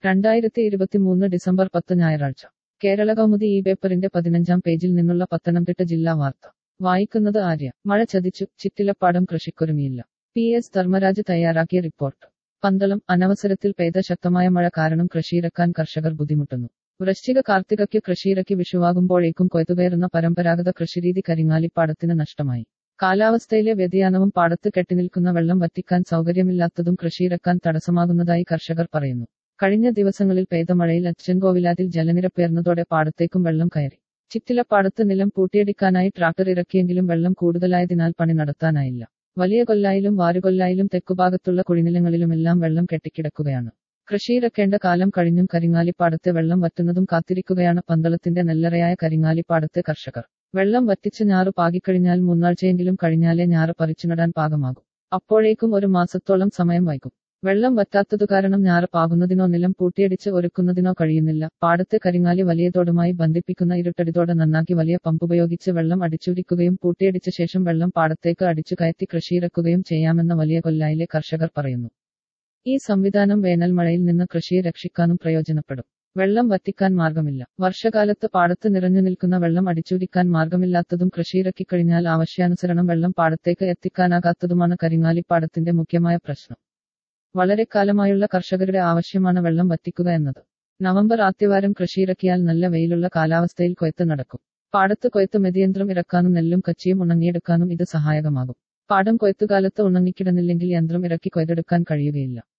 രണ്ടായിരത്തി ഇരുപത്തിമൂന്ന് ഡിസംബർ പത്ത് ഞായറാഴ്ച കേരള കൗമുദി ഈ പേപ്പറിന്റെ പതിനഞ്ചാം പേജിൽ നിന്നുള്ള പത്തനംതിട്ട ജില്ലാ വാർത്ത വായിക്കുന്നത് ആര്യ മഴ ചതിച്ചു ചിറ്റിലപ്പാടം കൃഷിക്കൊരുങ്ങിയില്ല പി എസ് ധർമ്മരാജ് തയ്യാറാക്കിയ റിപ്പോർട്ട് പന്തളം അനവസരത്തിൽ പെയ്ത ശക്തമായ മഴ കാരണം കൃഷിയിറക്കാൻ കർഷകർ ബുദ്ധിമുട്ടുന്നു വൃശ്ചിക കാർത്തികയ്ക്ക് കൃഷിയിറക്കി വിഷുവാകുമ്പോഴേക്കും കൊയ്ത്തുകയറുന്ന പരമ്പരാഗത കൃഷിരീതി കരിങ്ങാലിപ്പാടത്തിന് നഷ്ടമായി കാലാവസ്ഥയിലെ വ്യതിയാനവും പാടത്ത് കെട്ടിനിൽക്കുന്ന വെള്ളം വറ്റിക്കാൻ സൗകര്യമില്ലാത്തതും കൃഷിയിറക്കാൻ തടസ്സമാകുന്നതായി കർഷകർ പറയുന്നു കഴിഞ്ഞ ദിവസങ്ങളിൽ പെയ്ത മഴയിൽ അച്ചൻകോവിലാതിൽ ജലനിരപ്പുയർന്നതോടെ പാടത്തേക്കും വെള്ളം കയറി ചിറ്റിലപ്പാടത്ത് നിലം പൂട്ടിയടിക്കാനായി ട്രാക്ടർ ഇറക്കിയെങ്കിലും വെള്ളം കൂടുതലായതിനാൽ പണി നടത്താനായില്ല വലിയ കൊല്ലായിലും വാരുകൊല്ലായിലും തെക്കുഭാഗത്തുള്ള കുഴിനിലങ്ങളിലുമെല്ലാം വെള്ളം കെട്ടിക്കിടക്കുകയാണ് കൃഷിയിറക്കേണ്ട കാലം കഴിഞ്ഞും കരിങ്ങാലിപ്പാടത്തെ വെള്ളം വറ്റുന്നതും കാത്തിരിക്കുകയാണ് പന്തളത്തിന്റെ നെല്ലറയായ കരിങ്ങാലിപ്പാടത്തെ കർഷകർ വെള്ളം വറ്റിച്ച് ഞാറ് പാകിക്കഴിഞ്ഞാൽ മൂന്നാഴ്ചയെങ്കിലും കഴിഞ്ഞാലേ ഞാറ് പറിച്ചുനടാൻ പാകമാകും അപ്പോഴേക്കും ഒരു മാസത്തോളം സമയം വൈകും വെള്ളം വറ്റാത്തതു കാരണം ഞാറ് പാകുന്നതിനോ നിലം പൂട്ടിയടിച്ച് ഒരുക്കുന്നതിനോ കഴിയുന്നില്ല പാടത്തെ കരിങ്ങാലി വലിയ തോടുമായി ബന്ധിപ്പിക്കുന്ന ഇരുട്ടടിതോട് നന്നാക്കി വലിയ പമ്പുപയോഗിച്ച് വെള്ളം അടിച്ചുരിക്കുകയും പൂട്ടിയടിച്ച ശേഷം വെള്ളം പാടത്തേക്ക് അടിച്ചു കയറ്റി കൃഷിയിറക്കുകയും ചെയ്യാമെന്ന് വലിയ കൊല്ലായിലെ കർഷകർ പറയുന്നു ഈ സംവിധാനം വേനൽ മഴയിൽ നിന്ന് കൃഷിയെ രക്ഷിക്കാനും പ്രയോജനപ്പെടും വെള്ളം വറ്റിക്കാൻ മാർഗമില്ല വർഷകാലത്ത് പാടത്ത് നിറഞ്ഞു നിൽക്കുന്ന വെള്ളം അടിച്ചൂരിക്കാൻ മാർഗമില്ലാത്തതും കൃഷിയിറക്കിക്കഴിഞ്ഞാൽ ആവശ്യാനുസരണം വെള്ളം പാടത്തേക്ക് എത്തിക്കാനാകാത്തതുമാണ് കരിങ്ങാലിപ്പാടത്തിന്റെ മുഖ്യമായ പ്രശ്നം വളരെ കാലമായുള്ള കർഷകരുടെ ആവശ്യമാണ് വെള്ളം വറ്റിക്കുക എന്നത് നവംബർ ആദ്യവാരം കൃഷിയിറക്കിയാൽ നല്ല വെയിലുള്ള കാലാവസ്ഥയിൽ കൊയ്ത്ത് നടക്കും പാടത്ത് കൊയ്ത്ത് മെതിയന്ത്രം ഇറക്കാനും നെല്ലും കച്ചിയും ഉണങ്ങിയെടുക്കാനും ഇത് സഹായകമാകും പാടം കൊയ്ത്തുകാലത്ത് ഉണങ്ങിക്കിടന്നില്ലെങ്കിൽ യന്ത്രം ഇറക്കി കൊയ്തെടുക്കാൻ കഴിയുകയില്ല